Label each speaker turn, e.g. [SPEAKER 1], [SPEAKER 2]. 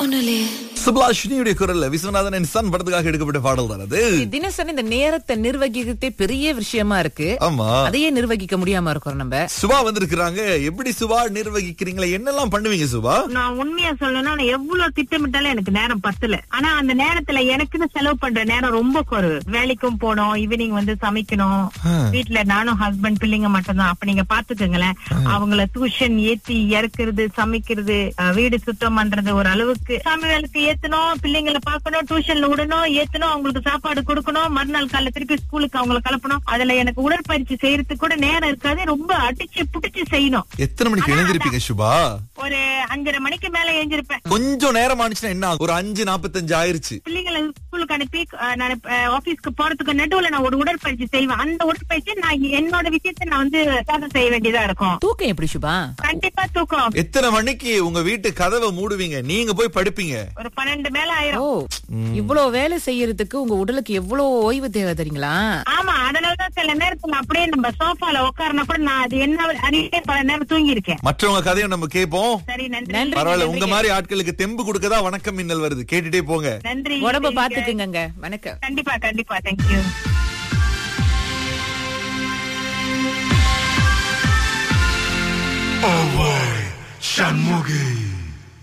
[SPEAKER 1] தோணலையே
[SPEAKER 2] சுப்லாஷினியுடைய குரல்ல விஸ்வநாதன் சன் படத்துக்காக எடுக்கப்பட்ட பாடல் தான் அது
[SPEAKER 3] தினசரி இந்த நேரத்தை நிர்வகிக்கிறதே பெரிய விஷயமா இருக்கு
[SPEAKER 2] ஆமா
[SPEAKER 3] அதையே நிர்வகிக்க முடியாம இருக்கிறோம் நம்ம
[SPEAKER 2] சுபா வந்திருக்கிறாங்க எப்படி சுபா நிர்வகிக்கிறீங்களா என்னெல்லாம் பண்ணுவீங்க சுபா
[SPEAKER 4] நான் உண்மையா சொல்லணும்னா நான் எவ்வளவு திட்டமிட்டாலும் எனக்கு நேரம் பத்தல ஆனா அந்த நேரத்துல எனக்குன்னு செலவு பண்ற நேரம் ரொம்ப குறைவு வேலைக்கும் போனோம் ஈவினிங் வந்து சமைக்கணும் வீட்டுல நானும் ஹஸ்பண்ட் பிள்ளைங்க மட்டும்தான் அப்ப நீங்க பாத்துக்கோங்களேன் அவங்கள டியூஷன் ஏத்தி இறக்குறது சமைக்கிறது அஹ், வீடு சுத்தம் பண்றது ஒரு அளவுக்கு சாமி வேலைக்கு ஏத்தணும் பிள்ளைங்களை பார்க்கணும் டியூஷன்ல விடணும் ஏத்தணும் அவங்களுக்கு சாப்பாடு கொடுக்கணும் மறுநாள் காலைல திருப்பி ஸ்கூலுக்கு அவங்களை கலப்பணும் அதுல எனக்கு உடற்பயிற்சி செய்யறதுக்கு கூட நேரம் இருக்காது ரொம்ப அடிச்சு புடிச்சு செய்யணும்
[SPEAKER 2] எத்தனை மணிக்கு எழுந்திருப்பீங்க சுபா
[SPEAKER 4] ஒரு அஞ்சரை மணிக்கு மேல எழுந்திருப்பேன்
[SPEAKER 2] கொஞ்சம் நேரம் ஆனிச்சுன்னா என்ன ஆகும்? ஒரு அஞ்சு நாப்பத்தஞ்சு ஆயிருச்சு
[SPEAKER 4] பிள்ளைங்களை ஸ்கூலுக்கு அனுப்பி அஹ், நான் ஆபீஸ்க்கு போறதுக்கு நடுவுல நான் ஒரு உடற்பயிற்சி செய்வேன் அந்த உடற்பயிற்சி நான் என்னோட விஷயத்தை நான் வந்து தியாகம் செய்ய வேண்டியதா இருக்கும்
[SPEAKER 3] தூக்கம் எப்படி சுபா
[SPEAKER 4] கண்டிப்பா தூக்கம்
[SPEAKER 2] எத்தனை மணிக்கு உங்க வீட்டு கதவை மூடுவீங்க நீங்க போய் படுப்பீங்க
[SPEAKER 4] ஒரு பன்னெண்டு மேல
[SPEAKER 3] ஓ
[SPEAKER 4] ஆயிரும்
[SPEAKER 3] இவ்வளவு வேலை செய்யறதுக்கு உங்க உடலுக்கு எவ்வளவு ஓய்வு தேவை தெரியுங்களா
[SPEAKER 4] ஆமா அதனாலதான் சில நேரத்துல அப்படியே நம்ம சோஃபால உட்காரனா கூட நான் அது என்ன அறிவிட்டே பல நேரம் தூங்கி இருக்கேன்
[SPEAKER 2] மற்றவங்க கதையை நம்ம கேட்போம்
[SPEAKER 4] சரி நன்றி
[SPEAKER 3] நன்றி.
[SPEAKER 2] பரவாயில்ல உங்க மாதிரி ஆட்களுக்கு தெம்பு கொடுக்கதான் வணக்கம் மின்னல் வருது கேட்டுட்டே போங்க
[SPEAKER 4] நன்றி
[SPEAKER 3] உடம்ப பாத்துக்குங்க வணக்கம்
[SPEAKER 4] கண்டிப்பா கண்டிப்பா தேங்க்யூ
[SPEAKER 5] 二位山木给。